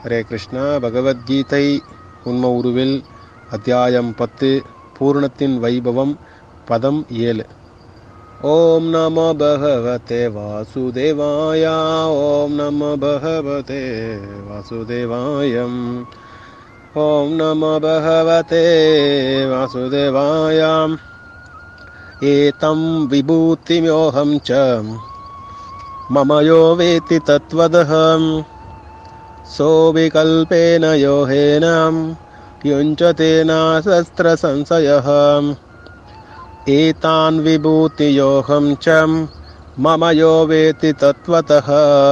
ஹரே கிருஷ்ணா பகவத்கீதை உண்ம உருவில் அத்தியாயம் பத்து பூர்ணத்தின் வைபவம் பதம் ஏழு ஓம் நம பகவதே வாசுதேவாய ஓம் நம பகவதே வாசுதேவாயம் ஓம் நம பகவதே வாசுதேவாயாம் ஏதம் விபூதிம்யோகம் ச मम यो वेत्ति तत्त्वदहं सोऽविकल्पेन यो हेनं युञ्चते नाशस्त्रसंशयः एतान् विभूतियोऽहं च मम यो वेत्ति तत्त्वतः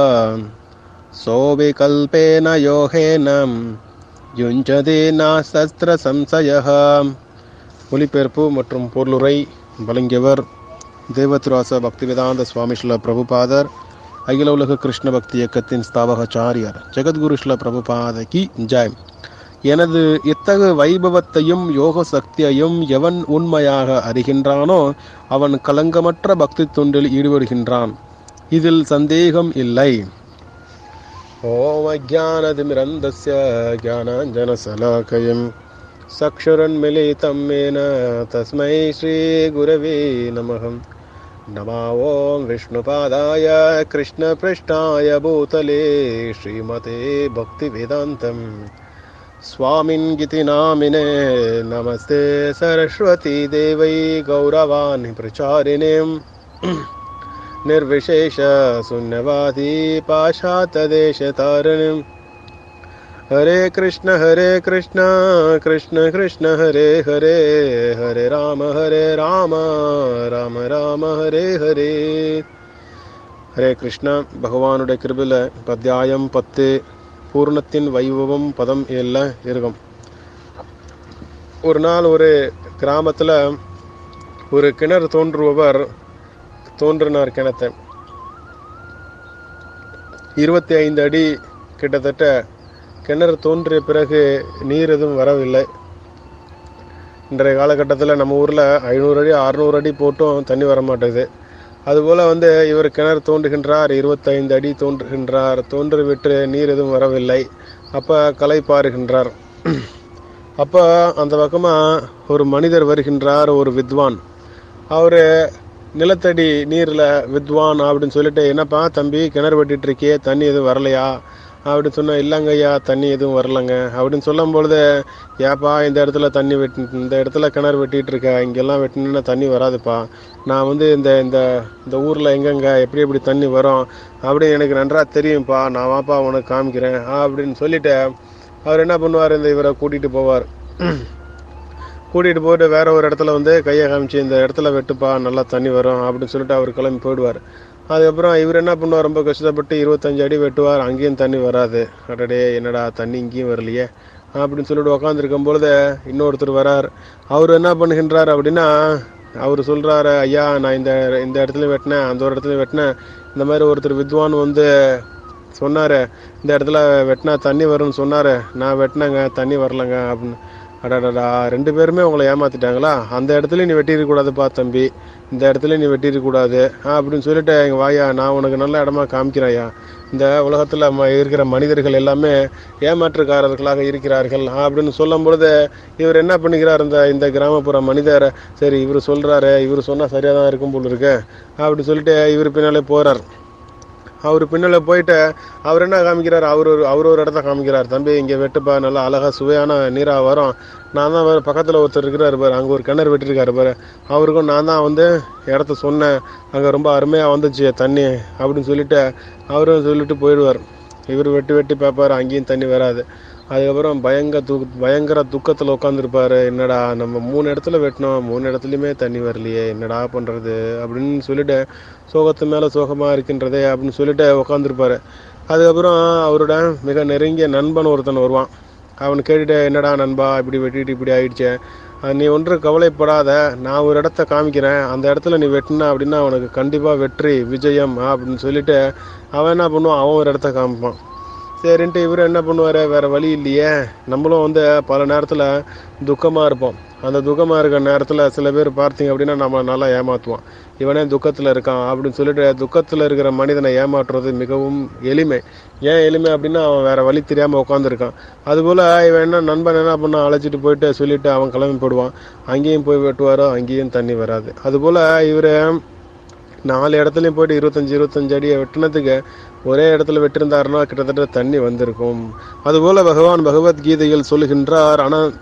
सोऽविकल्पेन यो हेनं युञ्चते नाशस्त्रसंशयः ஒலிபெயர்ப்பு மற்றும் பொருளுரை வழங்கியவர் தேவத்ராச பக்திவேதாந்த சுவாமி ஸ்ல பிரபுபாதர் அகில உலக கிருஷ்ண பக்தி இயக்கத்தின் ஸ்தாபகாச்சாரியர் ஜெகத்குரு ஸ்ல பிரபுபாத கி ஜெய் எனது இத்தகு வைபவத்தையும் யோக சக்தியையும் எவன் உண்மையாக அறிகின்றானோ அவன் கலங்கமற்ற பக்தி தொண்டில் ஈடுபடுகின்றான் இதில் சந்தேகம் இல்லை ஓம் அஜானதிமிரந்தஸ்ய ஜானாஞ்சனசலாக்கயம் चक्षुरुन्मिलितं येन तस्मै श्रीगुरवे नमः नमा ॐ विष्णुपादाय कृष्णपृष्ठाय भूतले श्रीमते भक्तिवेदान्तं स्वामिन् गितिनामिने नमस्ते सरस्वती देवै गौरवान् प्रचारिणीम् निर्विशेषशून्यवादी पाशातदेशतारिणीम् हरे कृष्ण हरे कृष्ण कृष्ण कृष्ण हरे हरे हरे राम हरे राम ராம ராம ஹரே ஹரே ஹரே கிருஷ்ணா பகவானுடைய கிருபில பத்தியாயம் பத்து பூர்ணத்தின் வைபவம் பதம் ஏழில் இருக்கும் ஒரு நாள் ஒரு கிராமத்தில் ஒரு கிணறு தோன்றுபவர் தோன்றினார் கிணத்தை இருபத்தி ஐந்து அடி கிட்டத்தட்ட கிணறு தோன்றிய பிறகு நீர் எதுவும் வரவில்லை இன்றைய காலகட்டத்தில் நம்ம ஊரில் ஐநூறு அடி அறநூறு அடி போட்டும் தண்ணி வர மாட்டேங்குது அதுபோல் வந்து இவர் கிணறு தோன்றுகின்றார் இருபத்தைந்து அடி தோன்றுகின்றார் தோன்று விட்டு நீர் எதுவும் வரவில்லை அப்போ களை பாருகின்றார் அப்போ அந்த பக்கமாக ஒரு மனிதர் வருகின்றார் ஒரு வித்வான் அவர் நிலத்தடி நீரில் வித்வான் அப்படின்னு சொல்லிட்டு என்னப்பா தம்பி கிணறு வெட்டிட்டு இருக்கியே தண்ணி எதுவும் வரலையா அப்படின்னு சொன்னால் இல்லைங்க ஐயா தண்ணி எதுவும் வரலங்க அப்படின்னு சொல்லும் பொழுது ஏப்பா இந்த இடத்துல தண்ணி வெட்டி இந்த இடத்துல கிணறு வெட்டிகிட்டு இருக்க இங்கெல்லாம் வெட்டினா தண்ணி வராதுப்பா நான் வந்து இந்த இந்த இந்த ஊரில் எங்கெங்க எப்படி எப்படி தண்ணி வரும் அப்படின்னு எனக்கு நன்றாக தெரியும்ப்பா நான் வாப்பா உனக்கு காமிக்கிறேன் அப்படின்னு சொல்லிட்டு அவர் என்ன பண்ணுவார் இந்த இவரை கூட்டிகிட்டு போவார் கூட்டிகிட்டு போயிட்டு வேற ஒரு இடத்துல வந்து கையை காமிச்சு இந்த இடத்துல வெட்டுப்பா நல்லா தண்ணி வரும் அப்படின்னு சொல்லிட்டு அவர் கிளம்பி போயிடுவார் அதுக்கப்புறம் இவர் என்ன பண்ணுவார் ரொம்ப கஷ்டப்பட்டு இருபத்தஞ்சு அடி வெட்டுவார் அங்கேயும் தண்ணி வராது அடடே என்னடா தண்ணி இங்கேயும் வரலையே அப்படின்னு சொல்லிட்டு உக்காந்துருக்கும் பொழுது இன்னொருத்தர் வரார் அவர் என்ன பண்ணுகின்றார் அப்படின்னா அவர் சொல்கிறாரு ஐயா நான் இந்த இந்த இடத்துல வெட்டினேன் அந்த ஒரு இடத்துல வெட்டினேன் இந்த மாதிரி ஒருத்தர் வித்வான் வந்து சொன்னார் இந்த இடத்துல வெட்டினா தண்ணி வரும்னு சொன்னார் நான் வெட்டினேங்க தண்ணி வரலங்க அப்படின்னு அடாடா ரெண்டு பேருமே உங்களை ஏமாத்திட்டாங்களா அந்த இடத்துல நீ வெட்டிடக்கூடாதுப்பா தம்பி இந்த இடத்துல நீ வெட்டிடக்கூடாது அப்படின்னு சொல்லிட்டு எங்கள் வாயா நான் உனக்கு நல்ல இடமா காமிக்கிறாயா இந்த உலகத்தில் இருக்கிற மனிதர்கள் எல்லாமே ஏமாற்றுக்காரர்களாக இருக்கிறார்கள் அப்படின்னு சொல்லும் பொழுது இவர் என்ன பண்ணிக்கிறார் இந்த இந்த கிராமப்புற மனிதர் சரி இவர் சொல்கிறாரு இவர் சொன்னால் சரியாக தான் இருக்கும் போல் இருக்கு அப்படின்னு சொல்லிட்டு இவர் பின்னாலே போகிறார் அவர் பின்னால் போயிட்டு அவர் என்ன காமிக்கிறார் அவர் ஒரு அவர் ஒரு இடத்த காமிக்கிறார் தம்பி இங்கே வெட்டுப்பா நல்லா அழகாக சுவையான நீராக வரும் நான் தான் வேறு பக்கத்தில் ஒருத்தர் இருக்கிறார் பாரு அங்கே ஒரு கிணறு வெட்டிருக்காரு பாரு அவருக்கும் நான் தான் வந்து இடத்த சொன்னேன் அங்கே ரொம்ப அருமையாக வந்துச்சு தண்ணி அப்படின்னு சொல்லிட்டு அவரும் சொல்லிட்டு போயிடுவார் இவர் வெட்டி வெட்டி பார்ப்பார் அங்கேயும் தண்ணி வராது அதுக்கப்புறம் பயங்கர து பயங்கர துக்கத்தில் உட்காந்துருப்பாரு என்னடா நம்ம மூணு இடத்துல வெட்டினோம் மூணு இடத்துலையுமே தண்ணி வரலையே என்னடா பண்ணுறது அப்படின்னு சொல்லிட்டு சோகத்து மேலே சோகமாக இருக்கின்றதே அப்படின்னு சொல்லிட்டு உட்காந்துருப்பாரு அதுக்கப்புறம் அவரோட மிக நெருங்கிய நண்பன் ஒருத்தன் வருவான் அவன் கேட்டுட்டு என்னடா நண்பா இப்படி வெட்டிட்டு இப்படி ஆயிடுச்சே நீ ஒன்று கவலைப்படாத நான் ஒரு இடத்த காமிக்கிறேன் அந்த இடத்துல நீ வெட்டின அப்படின்னா அவனுக்கு கண்டிப்பாக வெற்றி விஜயம் அப்படின்னு சொல்லிட்டு அவன் என்ன பண்ணுவான் அவன் ஒரு இடத்த காமிப்பான் சரின்ட்டு இவர் என்ன பண்ணுவார் வேற வழி இல்லையே நம்மளும் வந்து பல நேரத்தில் துக்கமாக இருப்போம் அந்த துக்கமாக இருக்கிற நேரத்தில் சில பேர் பார்த்தீங்க அப்படின்னா நம்ம நல்லா ஏமாற்றுவோம் இவனே துக்கத்தில் இருக்கான் அப்படின்னு சொல்லிட்டு துக்கத்தில் இருக்கிற மனிதனை ஏமாற்றுறது மிகவும் எளிமை ஏன் எளிமை அப்படின்னா அவன் வேற வழி தெரியாமல் உட்காந்துருக்கான் அதுபோல் இவன் என்ன நண்பன் என்ன பண்ணான் அழைச்சிட்டு போயிட்டு சொல்லிட்டு அவன் கிளம்பி போடுவான் அங்கேயும் போய் வெட்டுவாரோ அங்கேயும் தண்ணி வராது அதுபோல் இவர் நாலு இடத்துலையும் போயிட்டு இருபத்தஞ்சி இருபத்தஞ்சு அடியை வெட்டினதுக்கு ஒரே இடத்துல வெட்டிருந்தாருன்னா கிட்டத்தட்ட தண்ணி வந்திருக்கும் அதுபோல பகவான் பகவத்கீதையில் சொல்லுகின்றார் ஆனால்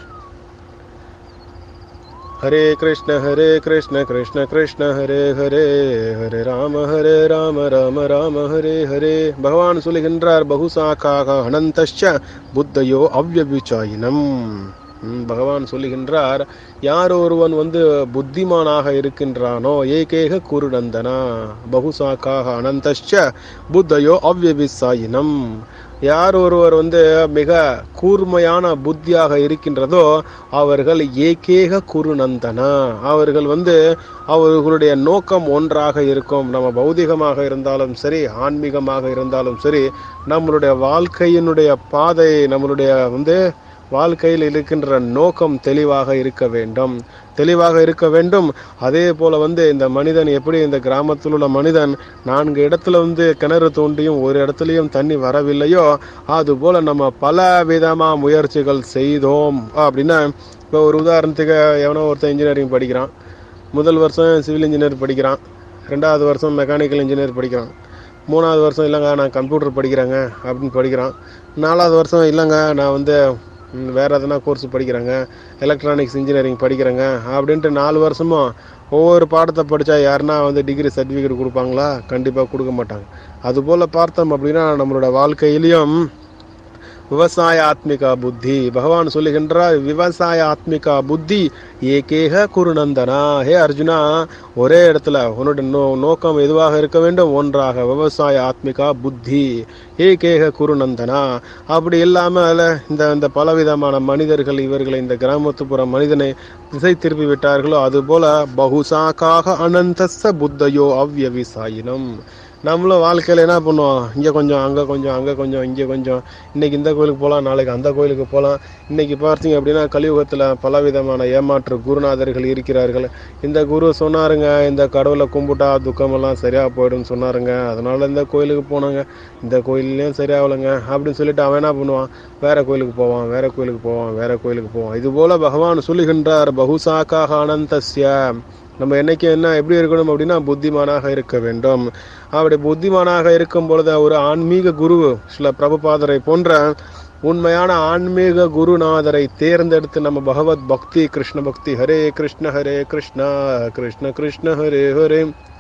ஹரே கிருஷ்ண ஹரே கிருஷ்ண கிருஷ்ண கிருஷ்ண ஹரே ஹரே ஹரே ராம ஹரே ராம ராம ராம ஹரே ஹரே பகவான் சொல்லுகின்றார் பகுசாக்காக அனந்தஷ்ச புத்தையோ அவ்வபிச்சாயினம் ம், பகவான் சொல்லுகின்றார் யார் ஒருவன் வந்து புத்திமானாக இருக்கின்றானோ ஏகேக குருநந்தனா பகுசாக்காக அனந்தஷ்ச புத்தையோ அவ்வபிசாயினம் யார் ஒருவர் வந்து மிக கூர்மையான புத்தியாக இருக்கின்றதோ அவர்கள் ஏகேக குருநந்தனா அவர்கள் வந்து அவர்களுடைய நோக்கம் ஒன்றாக இருக்கும் நம்ம பௌதிகமாக இருந்தாலும் சரி ஆன்மீகமாக இருந்தாலும் சரி நம்மளுடைய வாழ்க்கையினுடைய பாதை நம்மளுடைய வந்து வாழ்க்கையில் இருக்கின்ற நோக்கம் தெளிவாக இருக்க வேண்டும் தெளிவாக இருக்க வேண்டும் அதே போல வந்து இந்த மனிதன் எப்படி இந்த கிராமத்தில் உள்ள மனிதன் நான்கு இடத்துல வந்து கிணறு தோண்டியும் ஒரு இடத்துலையும் தண்ணி வரவில்லையோ அது போல நம்ம பல விதமா முயற்சிகள் செய்தோம் அப்படின்னா இப்போ ஒரு உதாரணத்துக்கு எவனோ ஒருத்தன் இன்ஜினியரிங் படிக்கிறான் முதல் வருஷம் சிவில் இன்ஜினியர் படிக்கிறான் ரெண்டாவது வருஷம் மெக்கானிக்கல் இன்ஜினியர் படிக்கிறான் மூணாவது வருஷம் இல்லைங்க நான் கம்ப்யூட்டர் படிக்கிறேங்க அப்படின்னு படிக்கிறான் நாலாவது வருஷம் இல்லைங்க நான் வந்து ம், வேற எதனா கோர்ஸ் படிக்கிறேங்க எலக்ட்ரானிக்ஸ் இன்ஜினியரிங் படிக்கிறேங்க அப்படின்ட்டு நாலு வருஷமும் ஒவ்வொரு பாடத்தை படித்தா யாருன்னா வந்து டிகிரி சர்டிஃபிகேட் கொடுப்பாங்களா கண்டிப்பாக கொடுக்க மாட்டாங்க அதுபோல் பார்த்தோம் அப்படின்னா நம்மளோட வாழ்க்கையிலையும் விவசாய ஆத்மிகா புத்தி பகவான் சொல்லுகின்றார் விவசாய ஆத்மிகா புத்தி ஏகேக குருநந்தனா ஹே அர்ஜுனா ஒரே இடத்துல உன்னோட நோ நோக்கம் எதுவாக இருக்க வேண்டும் ஒன்றாக விவசாய ஆத்மிகா புத்தி ஏகேக குருநந்தனா அப்படி இல்லாமல் இந்த இந்த பலவிதமான மனிதர்கள் இவர்களை இந்த கிராமத்துப்புற மனிதனை திசை திருப்பி விட்டார்களோ அதுபோல பகுசாக்காக அனந்தஸ்ஸ புத்தயோ அவ்யவிசாயினம் நம்மளும் வாழ்க்கையில் என்ன பண்ணுவோம் இங்கே கொஞ்சம் அங்கே கொஞ்சம் அங்கே கொஞ்சம் இங்கே கொஞ்சம் இன்னைக்கு இந்த கோயிலுக்கு போகலாம் நாளைக்கு அந்த கோயிலுக்கு போகலாம் இன்னைக்கு பார்த்தீங்க அப்படின்னா கலியுகத்தில் பலவிதமான ஏமாற்று குருநாதர்கள் இருக்கிறார்கள் இந்த குரு சொன்னாருங்க இந்த கடவுளை கும்பிட்டா துக்கமெல்லாம் சரியாக போயிடும்னு சொன்னாருங்க அதனால இந்த கோயிலுக்கு போனாங்க இந்த கோயில்லையும் சரியாகலைங்க அப்படின்னு சொல்லிட்டு அவன் என்ன பண்ணுவான் வேற கோயிலுக்கு போவான் வேற கோயிலுக்கு போவான் வேற கோயிலுக்கு போவான் இது போல பகவான் சொல்லுகின்றார் பகுசாக்காக அனந்தஸ்ய நம்ம என்னைக்கு என்ன எப்படி இருக்கணும் அப்படின்னா புத்திமானாக இருக்க வேண்டும் அப்படி புத்திமானாக இருக்கும் பொழுது ஒரு ஆன்மீக குரு சில பிரபுபாதரை போன்ற உண்மையான ஆன்மீக குருநாதரை தேர்ந்தெடுத்து நம்ம பகவத் பக்தி கிருஷ்ண பக்தி ஹரே கிருஷ்ண ஹரே கிருஷ்ணா கிருஷ்ண கிருஷ்ண ஹரே ஹரே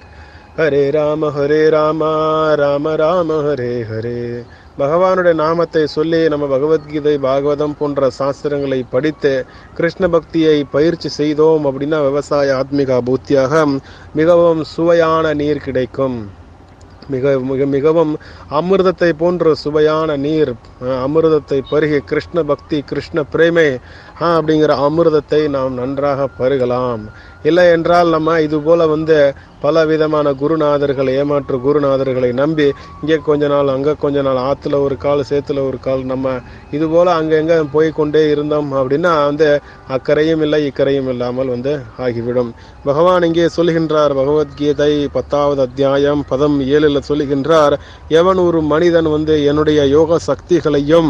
ஹரே ராம ஹரே ராம ராம ராம ஹரே ஹரே பகவானுடைய நாமத்தை சொல்லி நம்ம பகவத்கீதை பாகவதம் போன்ற சாஸ்திரங்களை படித்து கிருஷ்ண பக்தியை பயிற்சி செய்தோம் அப்படின்னா விவசாய ஆத்மிகா பூத்தியாக மிகவும் சுவையான நீர் கிடைக்கும் மிக மிக மிகவும் அமிர்தத்தை போன்ற சுவையான நீர் அஹ், அமிர்தத்தை பருகி கிருஷ்ண பக்தி கிருஷ்ண பிரேமை ஆஹ், அப்படிங்கிற அமிர்தத்தை நாம் நன்றாக பருகலாம் இல்லை என்றால் நம்ம இது போல வந்து பல விதமான குருநாதர்கள் ஏமாற்று குருநாதர்களை நம்பி இங்கே கொஞ்ச நாள் அங்கே கொஞ்ச நாள் ஆற்றுல ஒரு கால் சேத்துல ஒரு கால் நம்ம இது போல அங்கங்க போய் கொண்டே இருந்தோம் அப்படின்னா வந்து அக்கறையும் இல்லை இக்கரையும் இல்லாமல் வந்து ஆகிவிடும் பகவான் இங்கே சொல்லுகின்றார் பகவத்கீதை பத்தாவது அத்தியாயம் பதம் ஏழில் சொல்லுகின்றார் எவன் ஒரு மனிதன் வந்து என்னுடைய யோக சக்திகளையும்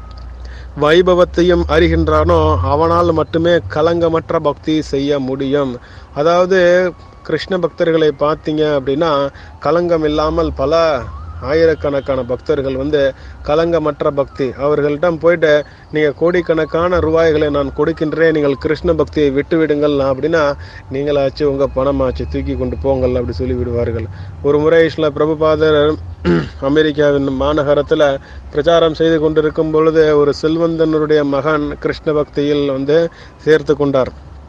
வைபவத்தையும் அறிகின்றானோ அவனால் மட்டுமே கலங்கமற்ற பக்தி செய்ய முடியும் அதாவது கிருஷ்ண பக்தர்களை பார்த்தீங்க அப்படின்னா கலங்கம் இல்லாமல் பல ஆயிரக்கணக்கான பக்தர்கள் வந்து கலங்கமற்ற பக்தி அவர்கள்ட்ட போயிட்டு நீங்கள் கோடிக்கணக்கான ரூபாய்களை நான் கொடுக்கின்றேன் நீங்கள் கிருஷ்ண பக்தியை விட்டு விடுங்கள் அப்படின்னா நீங்களாச்சு உங்கள் பணமாச்சு தூக்கி கொண்டு போங்கள் அப்படி சொல்லி விடுவார்கள் ஒரு முறை ஸ்ரீல பிரபுபாதர் அமெரிக்காவின் மாநகரத்தில் பிரச்சாரம் செய்து கொண்டிருக்கும் பொழுது ஒரு செல்வந்தனுடைய மகன் கிருஷ்ண பக்தியில் வந்து சேர்த்து கொண்டார்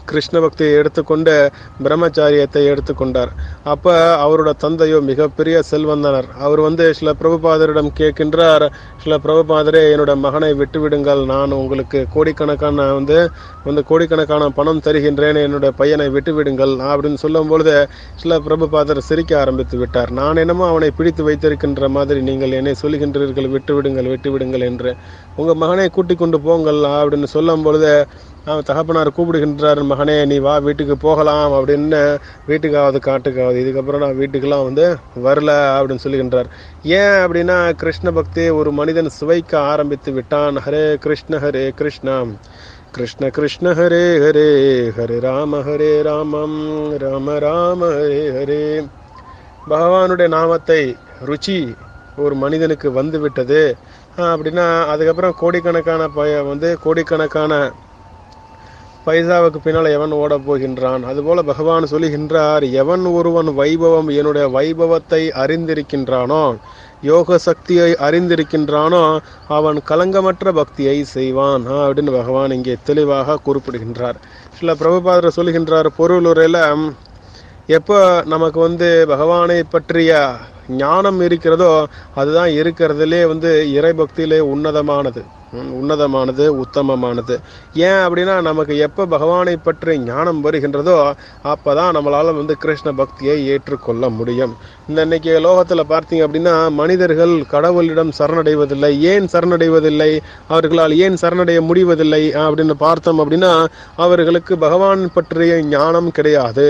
கிருஷ்ண பக்தியை எடுத்துக்கொண்டு பிரம்மச்சாரியத்தை எடுத்துக்கொண்டார் அப்ப அவரோட தந்தையோ மிகப்பெரிய செல்வந்தனர் அவர் வந்து சில பிரபுபாதரிடம் கேட்கின்றார் சில பிரபுபாதரே என்னோட மகனை விட்டுவிடுங்கள் நான் உங்களுக்கு கோடிக்கணக்கான வந்து வந்து கோடிக்கணக்கான பணம் தருகின்றேன் என்னோட பையனை விட்டுவிடுங்கள் அப்படின்னு சொல்லும் பொழுது சில பிரபுபாதர் சிரிக்க ஆரம்பித்து விட்டார் நான் என்னமோ அவனை பிடித்து வைத்திருக்கின்ற மாதிரி நீங்கள் என்னை சொல்லுகின்றீர்கள் விட்டுவிடுங்கள் விட்டுவிடுங்கள் என்று உங்க மகனை கூட்டிக் கொண்டு போங்கள் அப்படின்னு சொல்லும் பொழுது அவன் தகப்பனார் கூப்பிடுகின்றார் மகனே நீ வா வீட்டுக்கு போகலாம் அப்படின்னு வீட்டுக்காவது காட்டுக்காவது இதுக்கப்புறம் நான் வீட்டுக்கெல்லாம் வந்து வரல அப்படின்னு சொல்லுகின்றார் ஏன் அப்படின்னா கிருஷ்ண பக்தி ஒரு மனிதன் சுவைக்க ஆரம்பித்து விட்டான் ஹரே கிருஷ்ண ஹரே கிருஷ்ணா கிருஷ்ண கிருஷ்ண ஹரே ஹரே ஹரே ராம ஹரே ராமம் ராம ராம ஹரே ஹரே பகவானுடைய நாமத்தை ருச்சி ஒரு மனிதனுக்கு வந்து விட்டது ஆஹ் அப்படின்னா அதுக்கப்புறம் கோடிக்கணக்கான பய வந்து கோடிக்கணக்கான பைசாவுக்கு பின்னால் எவன் ஓடப் போகின்றான் அதுபோல பகவான் சொல்லுகின்றார் எவன் ஒருவன் வைபவம் என்னுடைய வைபவத்தை அறிந்திருக்கின்றானோ யோக சக்தியை அறிந்திருக்கின்றானோ அவன் கலங்கமற்ற பக்தியை செய்வான் ஆஹ் அப்படின்னு பகவான் இங்கே தெளிவாக குறிப்பிடுகின்றார் சில பிரபுபாதர் சொல்லுகின்றார் பொருளுரையில எப்போ நமக்கு வந்து பகவானை பற்றிய ஞானம் இருக்கிறதோ அதுதான் இருக்கிறதுலே வந்து இறை பக்தியிலே உன்னதமானது ம், உன்னதமானது உத்தமமானது ஏன் அப்படின்னா நமக்கு எப்போ பகவானை பற்றி ஞானம் வருகின்றதோ அப்பதான் நம்மளால வந்து கிருஷ்ண பக்தியை ஏற்றுக்கொள்ள முடியும் இந்த இன்னைக்கு லோகத்துல பார்த்தீங்க அப்படின்னா மனிதர்கள் கடவுளிடம் சரணடைவதில்லை ஏன் சரணடைவதில்லை அவர்களால் ஏன் சரணடைய முடிவதில்லை அப்படின்னு பார்த்தோம் அப்படின்னா அவர்களுக்கு பகவான் பற்றிய ஞானம் கிடையாது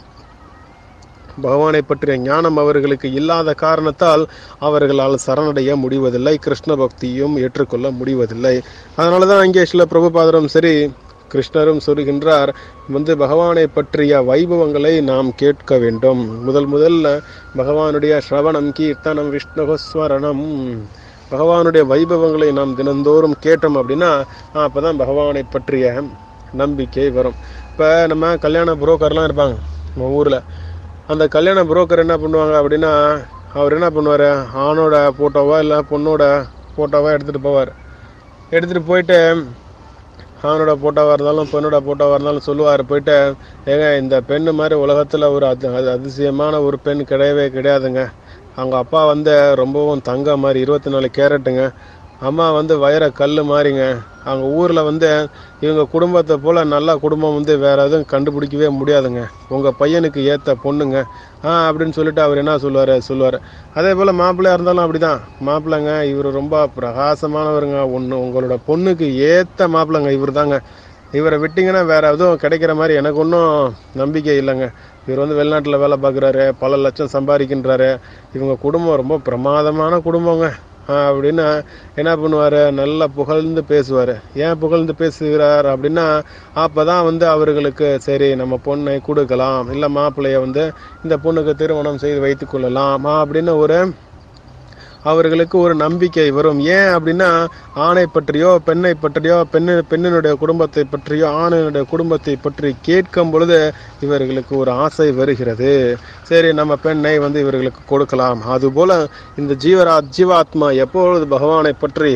பகவானை பற்றிய ஞானம் அவர்களுக்கு இல்லாத காரணத்தால் அவர்களால் சரணடைய முடிவதில்லை கிருஷ்ண பக்தியும் ஏற்றுக்கொள்ள முடிவதில்லை அதனால தான் இங்கே சில பிரபுபாதரும் சரி கிருஷ்ணரும் சொல்கின்றார் வந்து பகவானை பற்றிய வைபவங்களை நாம் கேட்க வேண்டும் முதல் முதல்ல பகவானுடைய ஸ்ரவணம் கீர்த்தனம் விஷ்ணுஸ்வரணம் பகவானுடைய வைபவங்களை நாம் தினந்தோறும் கேட்டோம் அப்படின்னா ஆஹ், அப்பதான் பகவானை பற்றிய நம்பிக்கை வரும் இப்போ நம்ம கல்யாண புரோக்கர்லாம் இருப்பாங்க நம்ம ஊரில் அந்த கல்யாண புரோக்கர் என்ன பண்ணுவாங்க அப்படின்னா அவர் என்ன பண்ணுவார் ஆணோட ஃபோட்டோவா இல்லை பொண்ணோட ஃபோட்டோவா எடுத்துகிட்டு போவார் எடுத்துகிட்டு போயிட்டு ஆணோட ஃபோட்டோவாக இருந்தாலும் பெண்ணோட ஃபோட்டோவாக இருந்தாலும் சொல்லுவார் போயிட்டு ஏங்க இந்த பெண்ணு மாதிரி உலகத்தில் ஒரு அது அது அதிசயமான ஒரு பெண் கிடையவே கிடையாதுங்க அவங்க அப்பா வந்து ரொம்பவும் தங்க மாதிரி இருபத்தி நாலு கேரட்டுங்க அம்மா வந்து வைர கல் மாதிரிங்க அவங்க ஊரில் வந்து இவங்க குடும்பத்தை போல் நல்ல குடும்பம் வந்து வேற எதுவும் கண்டுபிடிக்கவே முடியாதுங்க உங்கள் பையனுக்கு ஏற்ற பொண்ணுங்க ஆ அப்படின்னு சொல்லிட்டு அவர் என்ன சொல்லுவார் சொல்லுவார் அதே போல் மாப்பிள்ளையா இருந்தாலும் அப்படிதான் மாப்பிள்ளைங்க இவர் ரொம்ப பிரகாசமானவருங்க ஒன்று உங்களோட பொண்ணுக்கு ஏற்ற மாப்பிள்ளைங்க இவர் தாங்க இவரை விட்டிங்கன்னா வேற எதுவும் கிடைக்கிற மாதிரி எனக்கு ஒன்றும் நம்பிக்கை இல்லைங்க இவர் வந்து வெளிநாட்டில் வேலை பார்க்குறாரு பல லட்சம் சம்பாதிக்கின்றாரு இவங்க குடும்பம் ரொம்ப பிரமாதமான குடும்பங்க ஆஹ் அப்படின்னு என்ன பண்ணுவார் நல்லா புகழ்ந்து பேசுவார் ஏன் புகழ்ந்து பேசுகிறார் அப்படின்னா அப்போ தான் வந்து அவர்களுக்கு சரி நம்ம பொண்ணை கொடுக்கலாம் இல்லை மாப்பிள்ளைய வந்து இந்த பொண்ணுக்கு திருமணம் செய்து வைத்துக் கொள்ளலாம் அப்படின்னு ஒரு அவர்களுக்கு ஒரு நம்பிக்கை வரும் ஏன் அப்படின்னா ஆணை பற்றியோ பெண்ணை பற்றியோ பெண்ணு பெண்ணினுடைய குடும்பத்தை பற்றியோ ஆணினுடைய குடும்பத்தை பற்றி கேட்கும் பொழுது இவர்களுக்கு ஒரு ஆசை வருகிறது சரி நம்ம பெண்ணை வந்து இவர்களுக்கு கொடுக்கலாம் அதுபோல இந்த ஜீவரா ஜீவாத்மா எப்பொழுது பகவானை பற்றி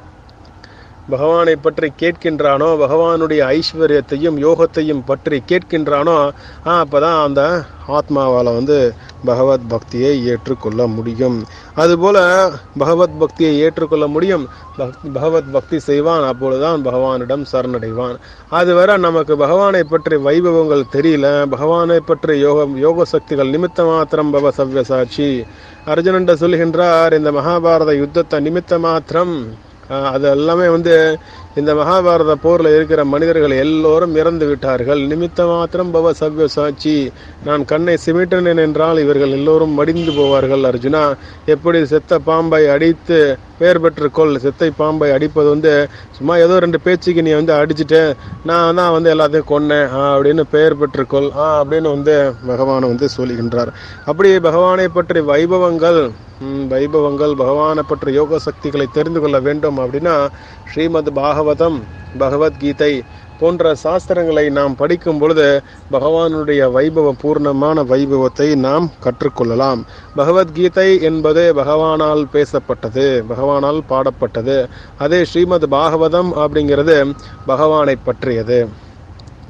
பகவானை பற்றி கேட்கின்றானோ பகவானுடைய ஐஸ்வர்யத்தையும் யோகத்தையும் பற்றி கேட்கின்றானோ ஆ, அப்பதான் அந்த ஆத்மாவால் வந்து பகவத் பக்தியை ஏற்றுக்கொள்ள முடியும் அதுபோல பகவத் பக்தியை ஏற்றுக்கொள்ள முடியும் பக்- பகவத் பக்தி செய்வான் அப்பொழுதுதான் பகவானிடம் சரணடைவான் அதுவரை நமக்கு பகவானை பற்றி வைபவங்கள் தெரியல பகவானை பற்றி யோகம் யோக சக்திகள் நிமித்த மாத்திரம் பவ சவ்யசாட்சி அர்ஜுனன் சொல்லுகின்றார் இந்த மகாபாரத யுத்தத்தை நிமித்த மாத்திரம் ஆஹ் அது எல்லாமே வந்து இந்த மகாபாரத போர்ல இருக்கிற மனிதர்கள் எல்லோரும் இறந்து விட்டார்கள் நிமித்த மாத்திரம் பவ சவ்ய சாட்சி நான் கண்ணை சிமிட்டினேன் என்றால் இவர்கள் எல்லோரும் மடிந்து போவார்கள் அர்ஜுனா எப்படி செத்த பாம்பை அடித்து பெயர் பெற்றுக்கொள் செத்தை பாம்பை அடிப்பது வந்து சும்மா ஏதோ ரெண்டு பேச்சுக்கு நீ வந்து அடிச்சுட்டு நான் தான் வந்து எல்லாத்தையும் கொன்னேன் ஆ, அப்படின்னு பெயர் பெற்றுக்கொள் ஆ அப்படின்னு வந்து பகவான் வந்து சொல்லுகின்றார் அப்படி பகவானை பற்றி வைபவங்கள் ம், வைபவங்கள் பகவானை பற்றி யோக சக்திகளை தெரிந்து கொள்ள வேண்டும் அப்படின்னா ஸ்ரீமத் பாகவதம் பகவத்கீதை போன்ற சாஸ்திரங்களை நாம் படிக்கும் பொழுது பகவானுடைய வைபவ பூர்ணமான வைபவத்தை நாம் கற்றுக்கொள்ளலாம் பகவத்கீதை என்பது பகவானால் பேசப்பட்டது பகவானால் பாடப்பட்டது அதே ஸ்ரீமத் பாகவதம் அப்படிங்கிறது பகவானை பற்றியது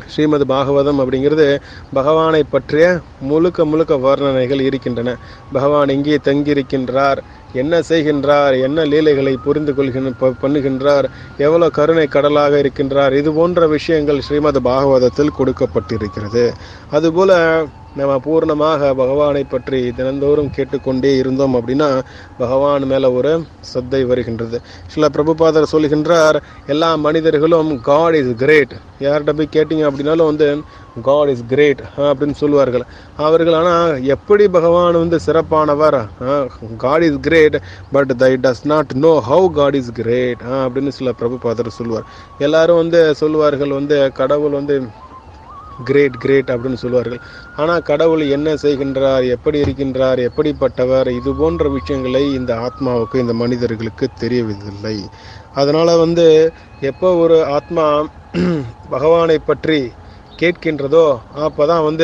ஸ்ரீமத் பாகவதம் அப்படிங்கிறது பகவானை பற்றிய முழுக்க முழுக்க வர்ணனைகள் இருக்கின்றன பகவான் எங்கே தங்கியிருக்கின்றார் என்ன செய்கின்றார் என்ன லீலைகளை புரிந்து கொள்கின்ற ப- பண்ணுகின்றார் எவ்வளவு கருணை கடலாக இருக்கின்றார் இது போன்ற விஷயங்கள் ஸ்ரீமத் பாகவதத்தில் கொடுக்கப்பட்டிருக்கிறது அதுபோல நம்ம பூர்ணமாக பகவானை பற்றி தினந்தோறும் கேட்டுக்கொண்டே இருந்தோம் அப்படின்னா பகவான் மேல ஒரு சத்தை வருகின்றது சில பிரபுபாதர் சொல்கின்றார் எல்லா மனிதர்களும் காட் இஸ் கிரேட் யார்கிட்ட போய் கேட்டீங்க அப்படின்னாலும் வந்து காட் இஸ் கிரேட் அப்படின்னு சொல்லுவார்கள் அவர்கள் ஆனால் எப்படி பகவான் வந்து சிறப்பானவர் God is great but they does not know how God is great அப்படின்னு சில பிரபுபாதர் சொல்லுவார் எல்லாரும் வந்து சொல்லுவார்கள் வந்து கடவுள் வந்து கிரேட் கிரேட் அப்படின்னு சொல்லுவார்கள் ஆனால் கடவுள் என்ன செய்கின்றார் எப்படி இருக்கின்றார் எப்படிப்பட்டவர் இது போன்ற விஷயங்களை இந்த ஆத்மாவுக்கு இந்த மனிதர்களுக்கு தெரியவதில்லை அதனால வந்து எப்போ ஒரு ஆத்மா பகவானை பற்றி கேட்கின்றதோ அப்பதான் வந்து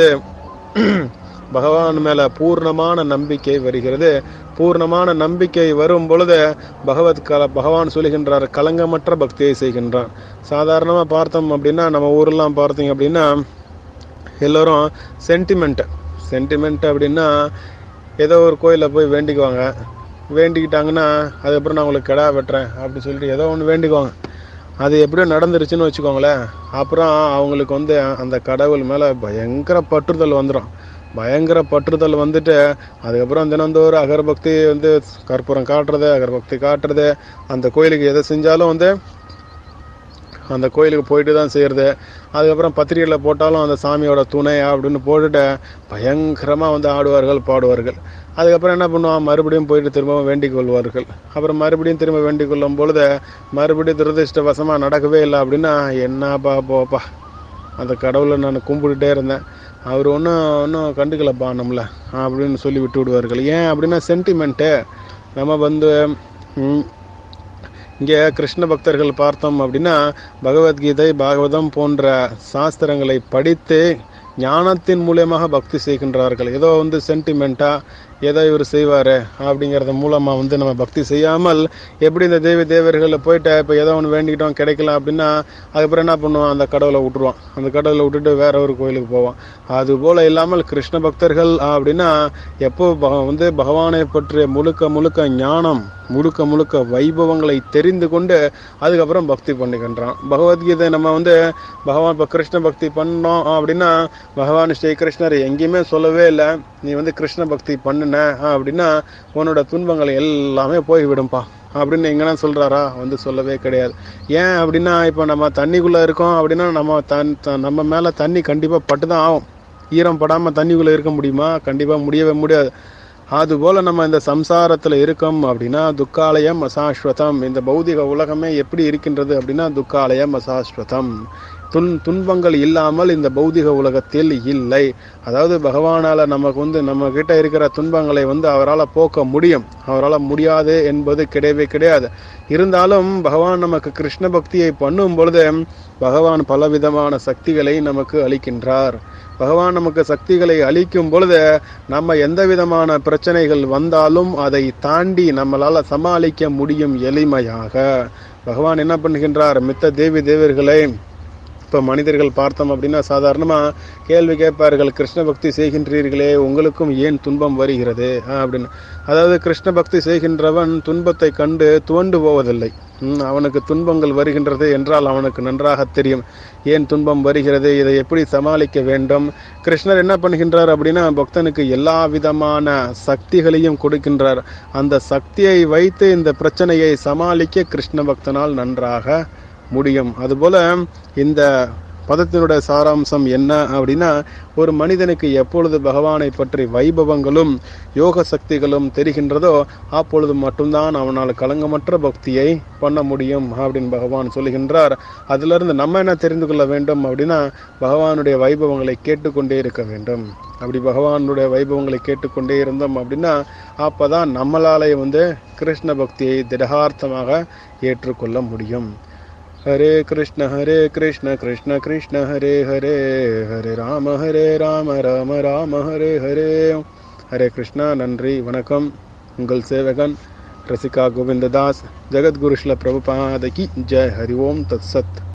பகவான் மேல பூர்ணமான நம்பிக்கை வருகிறது பூர்ணமான நம்பிக்கை வரும் பொழுது பகவத் கல பகவான் சொல்லுகின்றார் கலங்கமற்ற பக்தியை செய்கின்றான் சாதாரணமா பார்த்தோம் அப்படின்னா நம்ம ஊரெல்லாம் பார்த்தீங்க அப்படின்னா எல்லோரும் சென்டிமெண்ட் சென்டிமெண்ட் அப்படின்னா ஏதோ ஒரு கோயிலில் போய் வேண்டிக்குவாங்க வேண்டிக்கிட்டாங்கன்னா அதுக்கப்புறம் நான் உங்களுக்கு கிடா வெட்டுறேன் அப்படின்னு சொல்லிட்டு ஏதோ ஒன்று வேண்டிக்குவாங்க அது எப்படியோ நடந்துருச்சுன்னு வச்சுக்கோங்களேன் அப்புறம் அவங்களுக்கு வந்து அந்த கடவுள் மேலே பயங்கர பற்றுதல் வந்துடும் பயங்கர பற்றுதல் வந்துட்டு அதுக்கப்புறம் தினந்தோறும் அகர்பக்தி வந்து கற்பூரம் காட்டுறது அகர்பக்தி காட்டுறது அந்த கோயிலுக்கு எதை செஞ்சாலும் வந்து அந்த கோயிலுக்கு போயிட்டு தான் செய்கிறது அதுக்கப்புறம் பத்திரிகையில் போட்டாலும் அந்த சாமியோட துணை அப்படின்னு போட்டுட்டு பயங்கரமாக வந்து ஆடுவார்கள் பாடுவார்கள் அதுக்கப்புறம் என்ன பண்ணுவான் மறுபடியும் போயிட்டு திரும்பவும் வேண்டிக் கொள்வார்கள் அப்புறம் மறுபடியும் திரும்ப வேண்டிக் கொள்ளும் பொழுது மறுபடியும் துரதிருஷ்டவசமாக நடக்கவே இல்லை அப்படின்னா என்னப்பா போப்பா அந்த கடவுளை நான் கும்பிட்டுட்டே இருந்தேன் அவர் ஒன்றும் ஒன்றும் கண்டுக்கலப்பா நம்மளை அப்படின்னு சொல்லி விட்டு விடுவார்கள் ஏன் அப்படின்னா சென்டிமெண்ட்டு நம்ம வந்து ம், இங்கே கிருஷ்ண பக்தர்கள் பார்த்தோம் அப்படின்னா பகவத்கீதை பாகவதம் போன்ற சாஸ்திரங்களை படித்து ஞானத்தின் மூலியமாக பக்தி செய்கின்றார்கள் ஏதோ வந்து சென்டிமெண்ட்டா ஏதோ இவர் செய்வார் அப்படிங்கிறது மூலமாக வந்து நம்ம பக்தி செய்யாமல் எப்படி இந்த தேவி தேவர்களில் போயிட்டு இப்போ ஏதோ ஒன்று வேண்டிக்கிட்டோம் கிடைக்கல அப்படின்னா அதுக்கப்புறம் என்ன பண்ணுவான் அந்த கடவுளை விட்டுருவான் அந்த கடவுளை விட்டுட்டு வேற ஒரு கோயிலுக்கு போவான் அது போல இல்லாமல் கிருஷ்ண பக்தர்கள் அப்படின்னா எப்போ பக- வந்து பகவானை பற்றிய முழுக்க முழுக்க ஞானம் முழுக்க முழுக்க வைபவங்களை தெரிந்து கொண்டு அதுக்கப்புறம் பக்தி பண்ணுகின்றான் பகவத்கீதை நம்ம வந்து பகவான் இப்போ கிருஷ்ண பக்தி பண்ணோம் அப்படின்னா பகவான் ஸ்ரீ கிருஷ்ணர் எங்கேயுமே சொல்லவே இல்லை நீ வந்து கிருஷ்ண பக்தி பண்ணுன அப்படின்னா உன்னோட துன்பங்கள் எல்லாமே போய்விடும்பா அப்படின்னு எங்கன்னா சொல்றாரா வந்து சொல்லவே கிடையாது ஏன் அப்படின்னா இப்போ நம்ம தண்ணிக்குள்ள இருக்கோம் அப்படின்னா நம்ம தன் த- நம்ம மேல தண்ணி கண்டிப்பா பட்டு தான் ஆகும் ஈரம் படாம தண்ணிக்குள்ள இருக்க முடியுமா கண்டிப்பா முடியவே முடியாது அதுபோல நம்ம இந்த சம்சாரத்துல இருக்கோம் அப்படின்னா துக்காலயம் அசாஸ்வதம் இந்த பௌதிக உலகமே எப்படி இருக்கின்றது அப்படின்னா துக்காலயம் அசாஸ்வதம் துன் துன்பங்கள் இல்லாமல் இந்த பௌதிக உலகத்தில் இல்லை அதாவது பகவானால நமக்கு வந்து நம்ம கிட்ட இருக்கிற துன்பங்களை வந்து அவரால் போக்க முடியும் அவரால் முடியாது என்பது கிடையவே கிடையாது இருந்தாலும் பகவான் நமக்கு கிருஷ்ண பக்தியை பண்ணும் பொழுது பகவான் பலவிதமான சக்திகளை நமக்கு அளிக்கின்றார் பகவான் நமக்கு சக்திகளை அளிக்கும் பொழுது நம்ம எந்த விதமான பிரச்சனைகள் வந்தாலும் அதை தாண்டி நம்மளால சமாளிக்க முடியும் எளிமையாக பகவான் என்ன பண்ணுகின்றார் மித்த தேவி தேவர்களை இப்போ மனிதர்கள் பார்த்தோம் அப்படின்னா சாதாரணமாக கேள்வி கேட்பார்கள் கிருஷ்ண பக்தி செய்கின்றீர்களே உங்களுக்கும் ஏன் துன்பம் வருகிறது ஆ, அப்படின்னு அதாவது கிருஷ்ண பக்தி செய்கின்றவன் துன்பத்தை கண்டு துவண்டு போவதில்லை ம், அவனுக்கு துன்பங்கள் வருகின்றது என்றால் அவனுக்கு நன்றாக தெரியும் ஏன் துன்பம் வருகிறது இதை எப்படி சமாளிக்க வேண்டும் கிருஷ்ணர் என்ன பண்ணுகின்றார் அப்படின்னா பக்தனுக்கு எல்லா விதமான சக்திகளையும் கொடுக்கின்றார் அந்த சக்தியை வைத்து இந்த பிரச்சனையை சமாளிக்க கிருஷ்ண பக்தனால் நன்றாக முடியும் அதுபோல இந்த பதத்தினுடைய சாராம்சம் என்ன அப்படின்னா ஒரு மனிதனுக்கு எப்பொழுது பகவானை பற்றி வைபவங்களும் யோக சக்திகளும் தெரிகின்றதோ அப்பொழுது மட்டும்தான் அவனால் கலங்கமற்ற பக்தியை பண்ண முடியும் அப்படின்னு பகவான் சொல்லுகின்றார் அதிலிருந்து நம்ம என்ன தெரிந்து கொள்ள வேண்டும் அப்படின்னா பகவானுடைய வைபவங்களை கேட்டுக்கொண்டே இருக்க வேண்டும் அப்படி பகவானுடைய வைபவங்களை கேட்டுக்கொண்டே இருந்தோம் அப்படின்னா அப்பதான் நம்மளாலே வந்து கிருஷ்ண பக்தியை திடகார்த்தமாக ஏற்றுக்கொள்ள முடியும் हरे कृष्ण हरे कृष्ण कृष्ण कृष्ण हरे हरे हरे राम हरे राम राम राम हरे हरे ஹரே கிருஷ்ணா நன்றி வணக்கம் உங்கள் சேவகன் ரசிகா கோவிந்ததாஸ் ஜெகத்குரு ஸ்ல பிரபுபாதகி ஜெய் ஹரி ஓம் தத் சத்